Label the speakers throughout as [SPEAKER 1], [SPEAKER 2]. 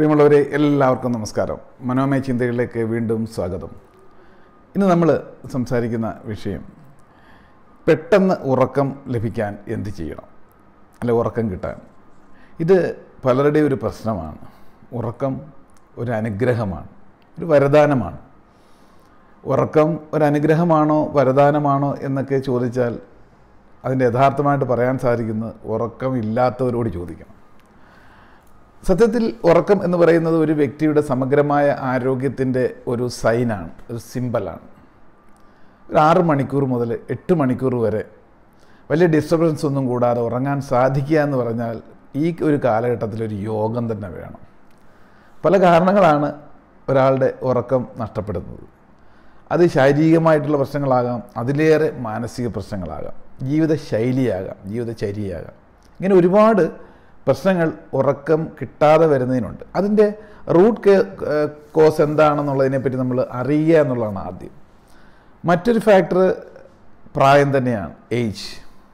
[SPEAKER 1] പ്രിയമുള്ളവരെ എല്ലാവർക്കും നമസ്കാരം മനോമയ ചിന്തകളിലേക്ക് വീണ്ടും സ്വാഗതം ഇന്ന് നമ്മൾ സംസാരിക്കുന്ന വിഷയം പെട്ടെന്ന് ഉറക്കം ലഭിക്കാൻ എന്ത് ചെയ്യണം അല്ലെ ഉറക്കം കിട്ടാൻ ഇത് പലരുടെയും ഒരു പ്രശ്നമാണ് ഉറക്കം ഒരു അനുഗ്രഹമാണ് ഒരു വരദാനമാണ് ഉറക്കം ഒരു അനുഗ്രഹമാണോ വരദാനമാണോ എന്നൊക്കെ ചോദിച്ചാൽ അതിൻ്റെ യഥാർത്ഥമായിട്ട് പറയാൻ സാധിക്കുന്നത് ഉറക്കം ഇല്ലാത്തവരോട് ചോദിക്കണം സത്യത്തിൽ ഉറക്കം എന്ന് പറയുന്നത് ഒരു വ്യക്തിയുടെ സമഗ്രമായ ആരോഗ്യത്തിൻ്റെ ഒരു സൈനാണ് ഒരു സിമ്പലാണ് ഒരു ആറ് മണിക്കൂർ മുതൽ എട്ട് മണിക്കൂർ വരെ വലിയ ഡിസ്റ്റർബൻസ് ഒന്നും കൂടാതെ ഉറങ്ങാൻ സാധിക്കുക എന്ന് പറഞ്ഞാൽ ഈ ഒരു കാലഘട്ടത്തിൽ ഒരു യോഗം തന്നെ വേണം പല കാരണങ്ങളാണ് ഒരാളുടെ ഉറക്കം നഷ്ടപ്പെടുന്നത് അത് ശാരീരികമായിട്ടുള്ള പ്രശ്നങ്ങളാകാം അതിലേറെ മാനസിക പ്രശ്നങ്ങളാകാം ജീവിത ശൈലിയാകാം ജീവിതചര്യയാകാം ഇങ്ങനെ ഒരുപാട് പ്രശ്നങ്ങൾ ഉറക്കം കിട്ടാതെ വരുന്നതിനുണ്ട് അതിൻ്റെ റൂട്ട് കോസ് എന്താണെന്നുള്ളതിനെപ്പറ്റി നമ്മൾ അറിയുക എന്നുള്ളതാണ് ആദ്യം മറ്റൊരു ഫാക്ടർ പ്രായം തന്നെയാണ് ഏജ്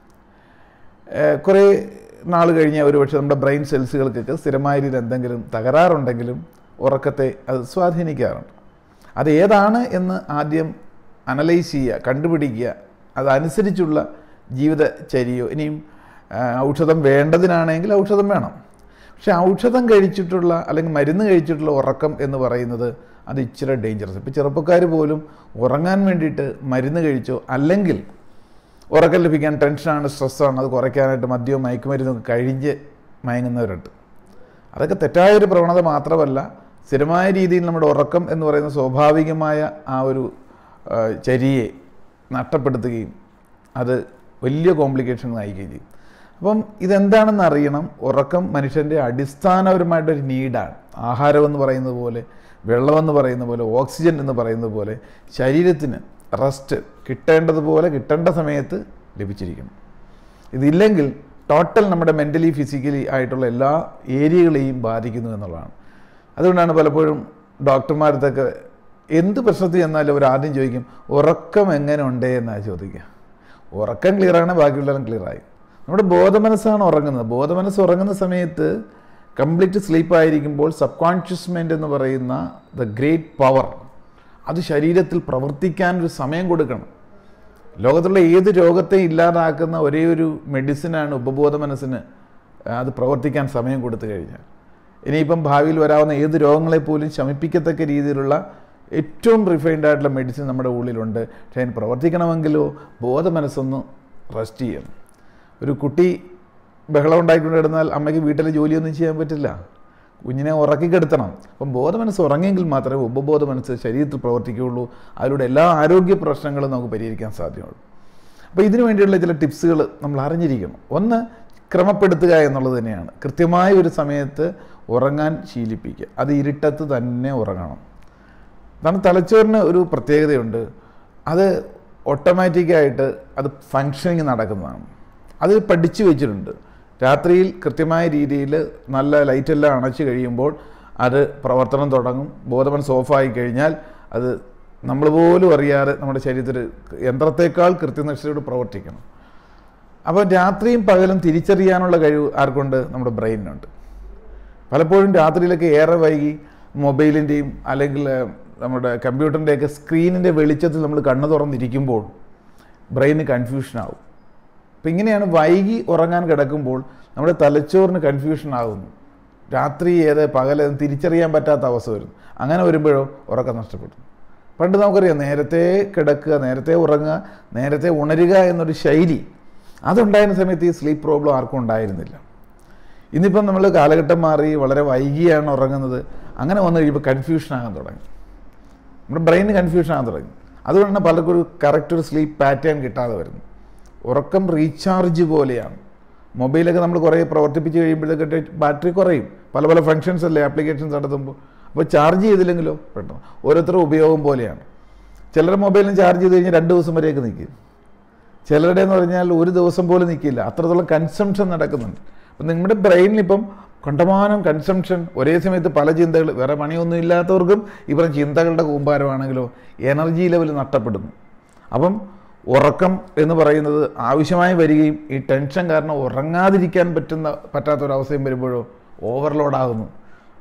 [SPEAKER 1] കുറേ നാൾ കഴിഞ്ഞാൽ ഒരുപക്ഷെ നമ്മുടെ ബ്രെയിൻ സെൽസുകൾക്കൊക്കെ സ്ഥിരമായ രീതിയിൽ എന്തെങ്കിലും തകരാറുണ്ടെങ്കിലും ഉറക്കത്തെ അത് സ്വാധീനിക്കാറുണ്ട് അത് ഏതാണ് എന്ന് ആദ്യം അനലൈസ് ചെയ്യുക കണ്ടുപിടിക്കുക അതനുസരിച്ചുള്ള ജീവിതചര്യയോ ഇനിയും ഔഷധം വേണ്ടതിനാണെങ്കിൽ ഔഷധം വേണം പക്ഷെ ഔഷധം കഴിച്ചിട്ടുള്ള അല്ലെങ്കിൽ മരുന്ന് കഴിച്ചിട്ടുള്ള ഉറക്കം എന്ന് പറയുന്നത് അത് ഇച്ചിരി ഡേഞ്ചറസ് ഇപ്പോൾ ചെറുപ്പക്കാർ പോലും ഉറങ്ങാൻ വേണ്ടിയിട്ട് മരുന്ന് കഴിച്ചോ അല്ലെങ്കിൽ ഉറക്കം ലഭിക്കാൻ ടെൻഷനാണ് സ്ട്രെസ്സാണ് അത് കുറയ്ക്കാനായിട്ട് മദ്യവും മയക്കുമരുന്നൊക്കെ കഴിഞ്ഞ് മയങ്ങുന്നവരുണ്ട് അതൊക്കെ തെറ്റായൊരു പ്രവണത മാത്രമല്ല സ്ഥിരമായ രീതിയിൽ നമ്മുടെ ഉറക്കം എന്ന് പറയുന്ന സ്വാഭാവികമായ ആ ഒരു ചര്യയെ നഷ്ടപ്പെടുത്തുകയും അത് വലിയ കോംപ്ലിക്കേഷൻ നയിക്കുകയും ചെയ്യും അപ്പം ഇതെന്താണെന്ന് അറിയണം ഉറക്കം മനുഷ്യൻ്റെ അടിസ്ഥാനപരമായിട്ടൊരു നീഡാണ് ആഹാരം എന്ന് പറയുന്നത് പോലെ വെള്ളമെന്ന് പറയുന്ന പോലെ ഓക്സിജൻ എന്ന് പറയുന്നത് പോലെ ശരീരത്തിന് റെസ്റ്റ് കിട്ടേണ്ടതുപോലെ കിട്ടേണ്ട സമയത്ത് ലഭിച്ചിരിക്കണം ഇതില്ലെങ്കിൽ ടോട്ടൽ നമ്മുടെ മെൻ്റലി ഫിസിക്കലി ആയിട്ടുള്ള എല്ലാ ഏരിയകളെയും ബാധിക്കുന്നു എന്നുള്ളതാണ് അതുകൊണ്ടാണ് പലപ്പോഴും ഡോക്ടർമാരത്തൊക്കെ എന്ത് പ്രശ്നത്തിൽ ചെന്നാലും അവർ ആദ്യം ചോദിക്കും ഉറക്കം എങ്ങനെ ഉണ്ട് എന്നാണ് ചോദിക്കുക ഉറക്കം ക്ലിയറാണ് ബാക്കിയുള്ളവരും ക്ലിയറായി നമ്മുടെ ബോധമനസ്സാണ് ഉറങ്ങുന്നത് ബോധമനസ്സ് ഉറങ്ങുന്ന സമയത്ത് കംപ്ലീറ്റ് സ്ലീപ്പ് ആയിരിക്കുമ്പോൾ സബ് കോൺഷ്യസ് മൈൻഡ് എന്ന് പറയുന്ന ദ ഗ്രേറ്റ് പവർ അത് ശരീരത്തിൽ പ്രവർത്തിക്കാൻ ഒരു സമയം കൊടുക്കണം ലോകത്തുള്ള ഏത് രോഗത്തെ ഇല്ലാതാക്കുന്ന ഒരേ ഒരു മെഡിസിനാണ് ഉപബോധ മനസ്സിന് അത് പ്രവർത്തിക്കാൻ സമയം കൊടുത്തു കഴിഞ്ഞാൽ ഇനിയിപ്പം ഭാവിയിൽ വരാവുന്ന ഏത് രോഗങ്ങളെ പോലും ശമിപ്പിക്കത്തക്ക രീതിയിലുള്ള ഏറ്റവും റിഫൈൻഡ് ആയിട്ടുള്ള മെഡിസിൻ നമ്മുടെ ഉള്ളിലുണ്ട് പക്ഷേ അതിന് പ്രവർത്തിക്കണമെങ്കിലോ ബോധ മനസ്സൊന്ന് റെസ്റ്റ് ചെയ്യണം ഒരു കുട്ടി ബഹളം ഉണ്ടായിക്കൊണ്ട് കിടന്നാൽ അമ്മയ്ക്ക് വീട്ടിലെ ജോലിയൊന്നും ചെയ്യാൻ പറ്റില്ല കുഞ്ഞിനെ ഉറക്കിക്കെടുത്തണം അപ്പം ബോധമനസ്സ് ഉറങ്ങിയെങ്കിൽ മാത്രമേ ഉപബോധ മനസ്സ് ശരീരത്തിൽ പ്രവർത്തിക്കുകയുള്ളൂ അതിലൂടെ എല്ലാ ആരോഗ്യ പ്രശ്നങ്ങളും നമുക്ക് പരിഹരിക്കാൻ സാധ്യമുള്ളൂ അപ്പോൾ ഇതിനു വേണ്ടിയുള്ള ചില ടിപ്സുകൾ നമ്മൾ അറിഞ്ഞിരിക്കണം ഒന്ന് ക്രമപ്പെടുത്തുക എന്നുള്ളത് തന്നെയാണ് കൃത്യമായ ഒരു സമയത്ത് ഉറങ്ങാൻ ശീലിപ്പിക്കുക അത് ഇരുട്ടത്ത് തന്നെ ഉറങ്ങണം കാരണം തലച്ചോറിന് ഒരു പ്രത്യേകതയുണ്ട് അത് ഓട്ടോമാറ്റിക്കായിട്ട് അത് ഫങ്ഷനിങ് നടക്കുന്നതാണ് അത് പഠിച്ചു വെച്ചിട്ടുണ്ട് രാത്രിയിൽ കൃത്യമായ രീതിയിൽ നല്ല ലൈറ്റെല്ലാം അണച്ച് കഴിയുമ്പോൾ അത് പ്രവർത്തനം തുടങ്ങും ബോധമനസ് ഓഫായി കഴിഞ്ഞാൽ അത് നമ്മൾ പോലും അറിയാതെ നമ്മുടെ ശരീരത്തിൽ യന്ത്രത്തേക്കാൾ കൃത്യനിഷ്ഠയോട് പ്രവർത്തിക്കണം അപ്പോൾ രാത്രിയും പകലും തിരിച്ചറിയാനുള്ള കഴിവ് ആർക്കുണ്ട് നമ്മുടെ ബ്രെയിനിനുണ്ട് പലപ്പോഴും രാത്രിയിലൊക്കെ ഏറെ വൈകി മൊബൈലിൻ്റെയും അല്ലെങ്കിൽ നമ്മുടെ കമ്പ്യൂട്ടറിൻ്റെയൊക്കെ സ്ക്രീനിൻ്റെ വെളിച്ചത്തിൽ നമ്മൾ കണ്ണു തുറന്നിരിക്കുമ്പോൾ ബ്രെയിന് കൺഫ്യൂഷനാവും അപ്പം ഇങ്ങനെയാണ് വൈകി ഉറങ്ങാൻ കിടക്കുമ്പോൾ നമ്മുടെ തലച്ചോറിന് കൺഫ്യൂഷൻ ആകുന്നു രാത്രി ഏത് പകലെന്ന് തിരിച്ചറിയാൻ പറ്റാത്ത അവസ്ഥ വരുന്നു അങ്ങനെ വരുമ്പോഴോ ഉറക്കം നഷ്ടപ്പെടും പണ്ട് നമുക്കറിയാം നേരത്തെ കിടക്കുക നേരത്തെ ഉറങ്ങുക നേരത്തെ ഉണരുക എന്നൊരു ശൈലി അതുണ്ടായിരുന്ന സമയത്ത് ഈ സ്ലീപ്പ് പ്രോബ്ലം ആർക്കും ഉണ്ടായിരുന്നില്ല ഇന്നിപ്പം നമ്മൾ കാലഘട്ടം മാറി വളരെ വൈകിയാണ് ഉറങ്ങുന്നത് അങ്ങനെ വന്നു കഴിയുമ്പോൾ കൺഫ്യൂഷൻ ആകാൻ തുടങ്ങി നമ്മുടെ ബ്രെയിന് കൺഫ്യൂഷൻ ആകാൻ തുടങ്ങി അതുകൊണ്ടാണ് പലർക്കും ഒരു കറക്റ്റ് ഒരു സ്ലീപ്പ് പാറ്റേൺ കിട്ടാതെ വരുന്നത് ഉറക്കം റീചാർജ് പോലെയാണ് മൊബൈലൊക്കെ നമ്മൾ കുറേ പ്രവർത്തിപ്പിച്ച് കഴിയുമ്പോഴത്തേക്ക് ബാറ്ററി കുറയും പല പല ഫങ്ഷൻസ് അല്ലേ ആപ്ലിക്കേഷൻസ് നടത്തുമ്പോൾ അപ്പോൾ ചാർജ് ചെയ്തില്ലെങ്കിലോ പെട്ടെന്ന് ഓരോരുത്തരുടെ ഉപയോഗം പോലെയാണ് ചിലരുടെ മൊബൈലിന് ചാർജ് ചെയ്ത് കഴിഞ്ഞാൽ രണ്ട് ദിവസം വരെയൊക്കെ നിൽക്കും ചിലരുടെ എന്ന് പറഞ്ഞാൽ ഒരു ദിവസം പോലും നിൽക്കില്ല അത്രത്തോളം കൺസംഷൻ നടക്കുന്നുണ്ട് അപ്പം നിങ്ങളുടെ ബ്രെയിനിൽ ഇപ്പം കണ്ടമാനം കൺസംഷൻ ഒരേ സമയത്ത് പല ചിന്തകൾ വേറെ പണിയൊന്നും ഇല്ലാത്തവർക്കും ഇപ്പം ചിന്തകളുടെ കൂമ്പാരമാണെങ്കിലോ എനർജി ലെവൽ നഷ്ടപ്പെടുന്നു അപ്പം ഉറക്കം എന്ന് പറയുന്നത് ആവശ്യമായി വരികയും ഈ ടെൻഷൻ കാരണം ഉറങ്ങാതിരിക്കാൻ പറ്റുന്ന പറ്റാത്തൊരവസ്ഥയും വരുമ്പോഴോ ഓവർലോഡാകുന്നു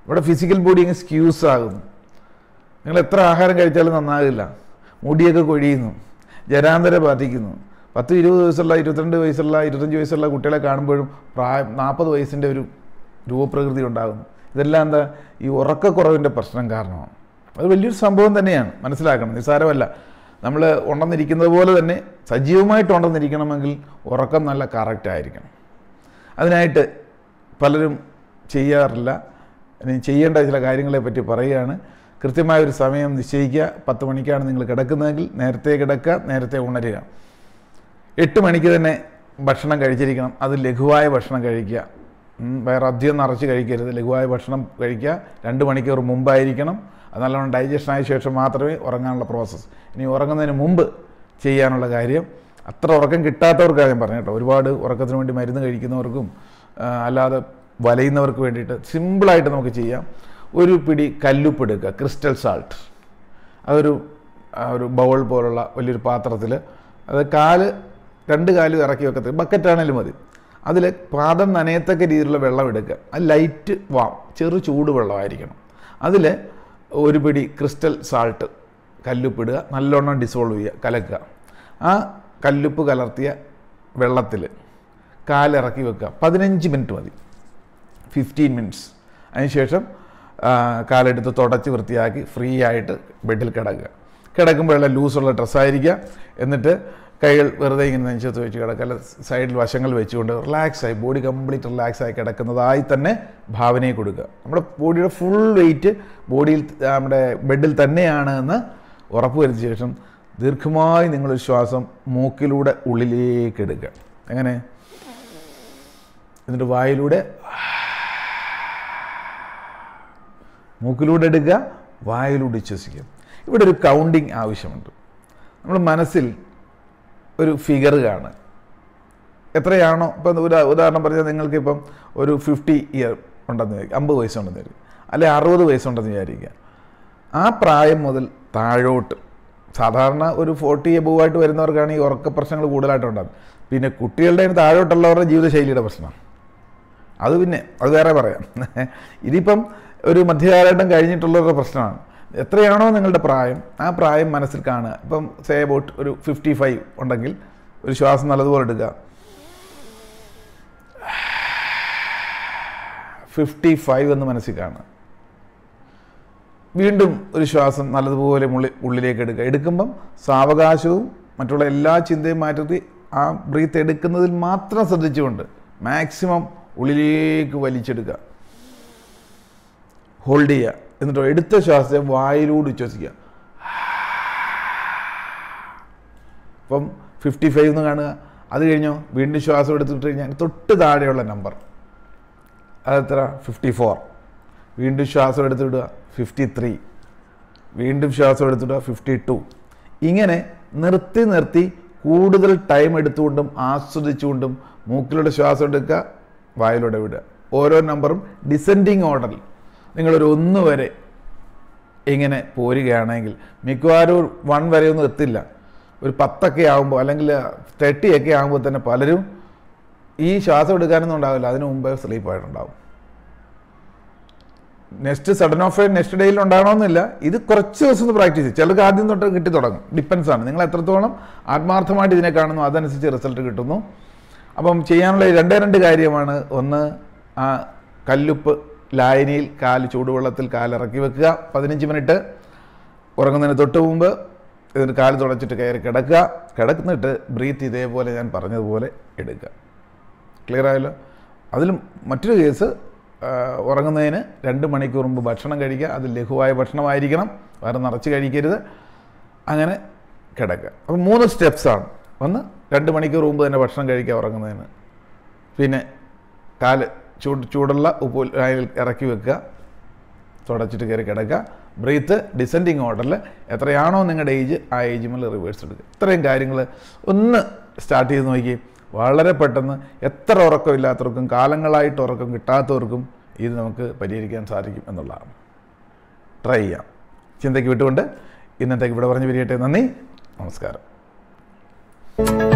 [SPEAKER 1] ഇവിടെ ഫിസിക്കൽ ബോഡി അങ്ങ് സ്ക്യൂസ് ആകുന്നു നിങ്ങൾ എത്ര ആഹാരം കഴിച്ചാലും നന്നാകില്ല മുടിയൊക്കെ കൊഴിയുന്നു ജരാന്തര ബാധിക്കുന്നു പത്ത് ഇരുപത് വയസ്സുള്ള ഇരുപത്തിരണ്ട് വയസ്സുള്ള ഇരുപത്തഞ്ച് വയസ്സുള്ള കുട്ടികളെ കാണുമ്പോഴും പ്രായം നാൽപ്പത് വയസ്സിൻ്റെ ഒരു രൂപപ്രകൃതി ഉണ്ടാകുന്നു ഇതെല്ലാം എന്താ ഈ ഉറക്കക്കുറവിൻ്റെ പ്രശ്നം കാരണമാണ് അത് വലിയൊരു സംഭവം തന്നെയാണ് മനസ്സിലാക്കണം നിസ്സാരമല്ല നമ്മൾ ഉണർന്നിരിക്കുന്നത് പോലെ തന്നെ സജീവമായിട്ട് ഉണർന്നിരിക്കണമെങ്കിൽ ഉറക്കം നല്ല കറക്റ്റ് ആയിരിക്കണം അതിനായിട്ട് പലരും ചെയ്യാറില്ല ഇനി ചെയ്യേണ്ട ചില കാര്യങ്ങളെ പറ്റി പറയുകയാണ് കൃത്യമായ ഒരു സമയം നിശ്ചയിക്കുക പത്ത് മണിക്കാണ് നിങ്ങൾ കിടക്കുന്നതെങ്കിൽ നേരത്തെ കിടക്കുക നേരത്തെ ഉണരുക എട്ട് മണിക്ക് തന്നെ ഭക്ഷണം കഴിച്ചിരിക്കണം അത് ലഘുവായ ഭക്ഷണം കഴിക്കുക ഉം, വേറെ അധികം നിറച്ച് കഴിക്കരുത് ലഘുവായ ഭക്ഷണം കഴിക്കുക രണ്ട് മണിക്കൂർ മുമ്പായിരിക്കണം അത് നല്ലോണം ഡൈജഷൻ ആയ ശേഷം മാത്രമേ ഉറങ്ങാനുള്ള പ്രോസസ്സ് ഇനി ഉറങ്ങുന്നതിന് മുമ്പ് ചെയ്യാനുള്ള കാര്യം അത്ര ഉറക്കം കിട്ടാത്തവർക്കാണ് ഞാൻ പറഞ്ഞു കേട്ടോ ഒരുപാട് ഉറക്കത്തിന് വേണ്ടി മരുന്ന് കഴിക്കുന്നവർക്കും ആ, അല്ലാതെ വലയുന്നവർക്ക് വേണ്ടിയിട്ട് സിമ്പിളായിട്ട് നമുക്ക് ചെയ്യാം ഒരു പിടി കല്ലുപ്പ് എടുക്കുക ക്രിസ്റ്റൽ സാൾട്ട് അതൊരു ആ, ഒരു ബൗൾ പോലുള്ള വലിയൊരു പാത്രത്തിൽ അത് കാല് രണ്ട് കാലും ഇറക്കി വെക്കത്തില്ല ബക്കറ്റാണേലും മതി അതിൽ പാദം നനയത്തക്ക രീതിയിലുള്ള വെള്ളം എടുക്കുക അത് ലൈറ്റ് വാം ചെറു ചൂട് വെള്ളമായിരിക്കണം അതിൽ ഒരു പിടി ക്രിസ്റ്റൽ സാൾട്ട് കല്ലുപ്പിടുക നല്ലോണം ഡിസോൾവ് ചെയ്യുക കലക്കുക ആ കല്ലുപ്പ് കലർത്തിയ വെള്ളത്തിൽ കാലിറക്കി വെക്കുക പതിനഞ്ച് മിനിറ്റ് മതി ഫിഫ്റ്റീൻ മിനിറ്റ്സ് അതിനുശേഷം ആ, കാലെടുത്ത് തുടച്ച് വൃത്തിയാക്കി ഫ്രീ ആയിട്ട് ബെഡിൽ കിടക്കുക കിടക്കുമ്പോഴെല്ലാം ലൂസുള്ള ഡ്രസ്സായിരിക്കുക എന്നിട്ട് കൈകൾ വെറുതെ ഇങ്ങനെ നെഞ്ചത്ത് വെച്ച് കിടക്കുക അല്ല സൈഡിൽ വശങ്ങൾ വെച്ചുകൊണ്ട് റിലാക്സ് ആയി ബോഡി കംപ്ലീറ്റ് റിലാക്സ് ആയി കിടക്കുന്നതായി തന്നെ ഭാവനയെ കൊടുക്കുക നമ്മുടെ ബോഡിയുടെ ഫുൾ വെയിറ്റ് ബോഡിയിൽ നമ്മുടെ ബെഡിൽ തന്നെയാണ് എന്ന് ഉറപ്പുവരുത്തിയ ശേഷം ദീർഘമായി നിങ്ങളൊരു ശ്വാസം മൂക്കിലൂടെ ഉള്ളിലേക്ക് എടുക്കുക എങ്ങനെ എന്നിട്ട് വായിലൂടെ മൂക്കിലൂടെ എടുക്കുക വായിലൂടെ ശ്വസിക്കുക ഇവിടെ ഒരു കൗണ്ടിങ് ആവശ്യമുണ്ട് നമ്മൾ മനസ്സിൽ ഒരു ഫിഗർ കാണുക എത്രയാണോ ഇപ്പം ഒരു ഉദാഹരണം പറഞ്ഞാൽ നിങ്ങൾക്കിപ്പം ഒരു ഫിഫ്റ്റി ഇയർ ഉണ്ടെന്ന് വിചാരിക്കുക അമ്പത് വയസ്സുണ്ടെന്ന് വിചാരിക്കുക അല്ലെ അറുപത് വയസ്സുണ്ടെന്ന് വിചാരിക്കുക ആ പ്രായം മുതൽ താഴോട്ട് സാധാരണ ഒരു ഫോർട്ടി എബോവ് ആയിട്ട് വരുന്നവർക്കാണ് ഈ ഉറക്ക പ്രശ്നങ്ങൾ കൂടുതലായിട്ട് ഉണ്ടാകുന്നത് പിന്നെ കുട്ടികളുടെ കയ്യിൽ താഴോട്ടുള്ളവരുടെ ജീവിതശൈലിയുടെ പ്രശ്നമാണ് അത് പിന്നെ അത് വേറെ പറയാം ഇതിപ്പം ഒരു മധ്യകാലഘട്ടം കഴിഞ്ഞിട്ടുള്ളവരുടെ പ്രശ്നമാണ് എത്രയാണോ നിങ്ങളുടെ പ്രായം ആ പ്രായം മനസ്സിൽ കാണുക ഇപ്പം സേ അബൌട്ട് ഒരു ഫിഫ്റ്റി ഫൈവ് ഉണ്ടെങ്കിൽ ഒരു ശ്വാസം നല്ലതുപോലെ എടുക്കുക ഫിഫ്റ്റി ഫൈവ് എന്ന് മനസ്സിൽ കാണുക വീണ്ടും ഒരു ശ്വാസം നല്ലതുപോലെ മുള്ളി ഉള്ളിലേക്ക് എടുക്കുക എടുക്കുമ്പം സാവകാശവും മറ്റുള്ള എല്ലാ ചിന്തയും മാറ്റി ആ ബ്രീത്ത് എടുക്കുന്നതിൽ മാത്രം ശ്രദ്ധിച്ചുകൊണ്ട് മാക്സിമം ഉള്ളിലേക്ക് വലിച്ചെടുക്കുക ഹോൾഡ് ചെയ്യുക എന്നിട്ട് എടുത്ത ശ്വാസത്തെ വായിലൂടെ ശ്വസിക്കുക അപ്പം ഫിഫ്റ്റി ഫൈവ് എന്ന് കാണുക അത് കഴിഞ്ഞോ വീണ്ടും ശ്വാസം എടുത്തിട്ട് കഴിഞ്ഞാൽ തൊട്ട് താഴെയുള്ള നമ്പർ അതെത്ര ഫിഫ്റ്റി ഫോർ വീണ്ടും ശ്വാസം എടുത്തിടുക ഫിഫ്റ്റി ത്രീ വീണ്ടും ശ്വാസം എടുത്തിടുക ഫിഫ്റ്റി ടു ഇങ്ങനെ നിർത്തി നിർത്തി കൂടുതൽ ടൈം എടുത്തുകൊണ്ടും ആസ്വദിച്ചുകൊണ്ടും മൂക്കിലൂടെ ശ്വാസം എടുക്കുക വായിലൂടെ വിടുക ഓരോ നമ്പറും ഡിസെൻഡിങ് ഓർഡറിൽ നിങ്ങളൊരു ഒന്ന് വരെ ഇങ്ങനെ പോരുകയാണെങ്കിൽ മിക്കവാറും ഒരു വൺ വരെ ഒന്നും എത്തില്ല ഒരു പത്തൊക്കെ ആകുമ്പോൾ അല്ലെങ്കിൽ തേർട്ടി ഒക്കെ ആകുമ്പോൾ തന്നെ പലരും ഈ ശ്വാസം എടുക്കാനൊന്നും ഉണ്ടാവില്ല അതിന് മുമ്പേ സ്ലീപ്പായിട്ടുണ്ടാവും നെക്സ്റ്റ് സഡൻ ഓഫ് നെക്സ്റ്റ് ഡേയിൽ ഉണ്ടാകണമെന്നില്ല ഇത് കുറച്ച് ദിവസം ഒന്ന് പ്രാക്ടീസ് ചെയ്യും ചിലർക്ക് ആദ്യം തൊട്ട് കിട്ടി തുടങ്ങും ഡിപ്പെൻസ് ആണ് നിങ്ങൾ എത്രത്തോളം ആത്മാർത്ഥമായിട്ട് ഇതിനെ കാണുന്നു അതനുസരിച്ച് റിസൾട്ട് കിട്ടുന്നു അപ്പം ചെയ്യാനുള്ള ഈ രണ്ടേ രണ്ട് കാര്യമാണ് ഒന്ന് ആ കല്ലുപ്പ് ലായനിയിൽ കാല് ചൂടുവെള്ളത്തിൽ കാലിറക്കി വെക്കുക പതിനഞ്ച് മിനിറ്റ് ഉറങ്ങുന്നതിന് തൊട്ട് മുമ്പ് ഇതിന് കാല് തുടച്ചിട്ട് കയറി കിടക്കുക കിടന്നിട്ട് ബ്രീത്ത് ഇതേപോലെ ഞാൻ പറഞ്ഞതുപോലെ എടുക്കുക ക്ലിയർ ആയല്ലോ അതിലും മറ്റൊരു കേസ് ആ, ഉറങ്ങുന്നതിന് രണ്ട് മണിക്കൂർ മുമ്പ് ഭക്ഷണം കഴിക്കുക അത് ലഘുവായ ഭക്ഷണമായിരിക്കണം വേറെ നിറച്ച് കഴിക്കരുത് അങ്ങനെ കിടക്കുക അപ്പോൾ മൂന്ന് സ്റ്റെപ്സാണ് ഒന്ന് രണ്ട് മണിക്കൂർ മുമ്പ് തന്നെ ഭക്ഷണം കഴിക്കുക ഉറങ്ങുന്നതിന് പിന്നെ കാല് ചൂട് ചൂടുള്ള ഉപ്പ് അതിൽ ഇറക്കി വെക്കുക തുടച്ചിട്ട് കയറി കിടക്കുക ബ്രീത്ത് ഡിസെൻഡിങ് ഓർഡറിൽ എത്രയാണോ നിങ്ങളുടെ ഏജ് ആ ഏജ് മേലെ റിവേഴ്സ് എടുക്കുക ഇത്രയും കാര്യങ്ങൾ ഒന്ന് സ്റ്റാർട്ട് ചെയ്ത് നോക്കി വളരെ പെട്ടെന്ന് എത്ര ഉറക്കമില്ലാത്തവർക്കും കാലങ്ങളായിട്ട് ഉറക്കം കിട്ടാത്തവർക്കും ഇത് നമുക്ക് പരിഹരിക്കാൻ സാധിക്കും എന്നുള്ളതാണ് ട്രൈ ചെയ്യാം ചിന്തയ്ക്ക് വിട്ടുകൊണ്ട് ഇന്നത്തേക്ക് ഇവിടെ പറഞ്ഞു പിരിയട്ടെ നന്ദി നമസ്കാരം